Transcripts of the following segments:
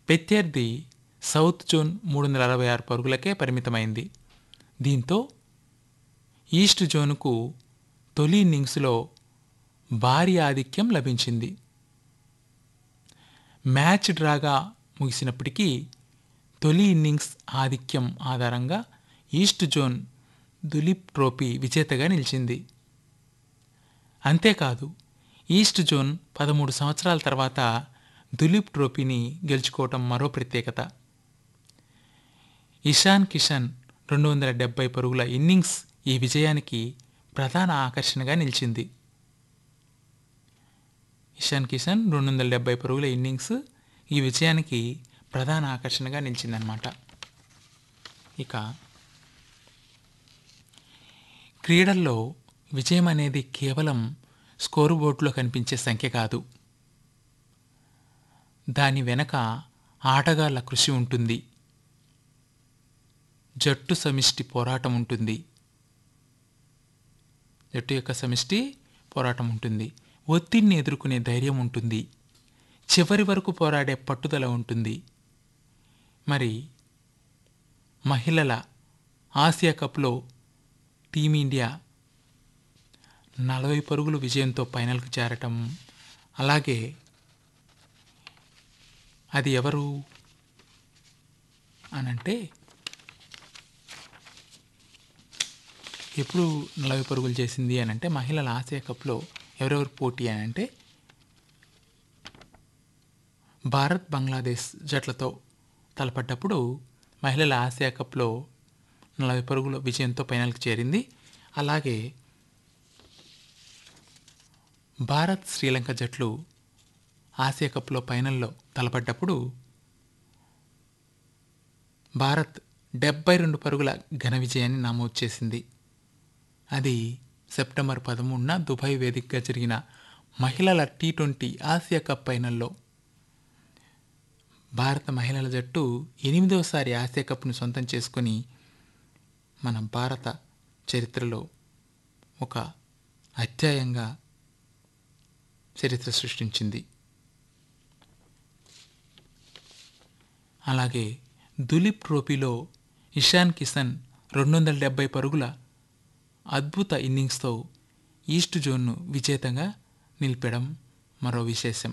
ప్రత్యర్థి south zone మూడు వందల అరవై ఆరు పరుగులకే పరిమితమైంది దీంతో ఈస్ట్ జోన్కు తొలి ఇన్నింగ్స్లో భారీ ఆధిక్యం లభించింది మ్యాచ్ డ్రాగా ముగిసినప్పటికీ తొలి ఇన్నింగ్స్ ఆధిక్యం ఆధారంగా ఈస్ట్ జోన్ దులీప్ ట్రోఫీ విజేతగా నిలిచింది అంతేకాదు ఈస్ట్ జోన్ పదమూడు సంవత్సరాల తర్వాత దులీప్ ట్రోఫీని గెలుచుకోవటం మరో ప్రత్యేకత ఇషాన్ కిషన్ రెండు వందల డెబ్బై పరుగుల ఇన్నింగ్స్ ఈ విజయానికి ప్రధాన ఆకర్షణగా నిలిచింది ఇషాన్ కిషన్ రెండు వందల డెబ్బై పరుగుల ఇన్నింగ్స్ ఈ విజయానికి ప్రధాన ఆకర్షణగా నిలిచిందనమాట ఇక క్రీడల్లో విజయం అనేది కేవలం స్కోరు బోర్డులో కనిపించే సంఖ్య కాదు దాని వెనక ఆటగాళ్ల కృషి ఉంటుంది జట్టు సమిష్టి పోరాటం ఉంటుంది జట్టు యొక్క సమిష్టి పోరాటం ఉంటుంది ఒత్తిడిని ఎదుర్కొనే ధైర్యం ఉంటుంది చివరి వరకు పోరాడే పట్టుదల ఉంటుంది మరి మహిళల ఆసియా కప్లో టీమిండియా నలభై పరుగులు విజయంతో ఫైనల్కి చేరటం అలాగే అది ఎవరు అనంటే ఎప్పుడు నలభై పరుగులు చేసింది అని అంటే మహిళల ఆసియా కప్లో ఎవరెవరు పోటీ అని అంటే భారత్ బంగ్లాదేశ్ జట్లతో తలపడ్డప్పుడు మహిళల ఆసియా కప్లో నలభై పరుగుల విజయంతో ఫైనల్కి చేరింది అలాగే భారత్ శ్రీలంక జట్లు ఆసియా కప్లో ఫైనల్లో తలపడ్డప్పుడు భారత్ డెబ్బై రెండు పరుగుల ఘన విజయాన్ని నమోదు చేసింది అది సెప్టెంబర్ పదమూడున దుబాయ్ వేదికగా జరిగిన మహిళల టీ ట్వంటీ ఆసియా కప్ ఫైనల్లో భారత మహిళల జట్టు ఎనిమిదవసారి ఆసియా కప్ను సొంతం చేసుకుని మన భారత చరిత్రలో ఒక అధ్యాయంగా చరిత్ర సృష్టించింది అలాగే దులీప్ ట్రోఫీలో ఇషాన్ కిషన్ రెండు వందల డెబ్బై పరుగుల అద్భుత ఇన్నింగ్స్తో ఈస్ట్ జోన్ను విజేతంగా నిలిపడం మరో విశేషం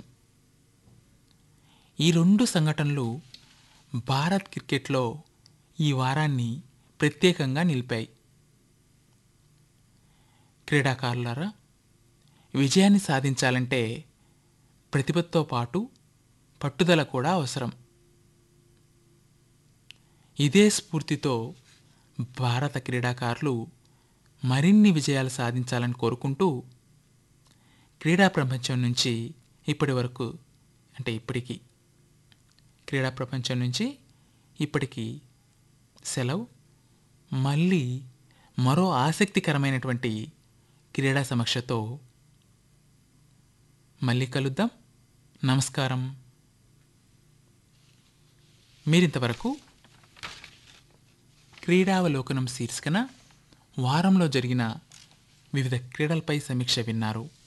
ఈ రెండు సంఘటనలు భారత్ క్రికెట్లో ఈ వారాన్ని ప్రత్యేకంగా నిలిపాయి క్రీడాకారులారా విజయాన్ని సాధించాలంటే ప్రతిభతో పాటు పట్టుదల కూడా అవసరం ఇదే స్ఫూర్తితో భారత క్రీడాకారులు మరిన్ని విజయాలు సాధించాలని కోరుకుంటూ క్రీడా ప్రపంచం నుంచి ఇప్పటి వరకు అంటే ఇప్పటికీ క్రీడా ప్రపంచం నుంచి ఇప్పటికీ సెలవు మళ్ళీ మరో ఆసక్తికరమైనటువంటి క్రీడా సమీక్షతో మళ్ళీ కలుద్దాం నమస్కారం మీరింతవరకు క్రీడావలోకనం శీర్షికన వారంలో జరిగిన వివిధ క్రీడలపై సమీక్ష విన్నారు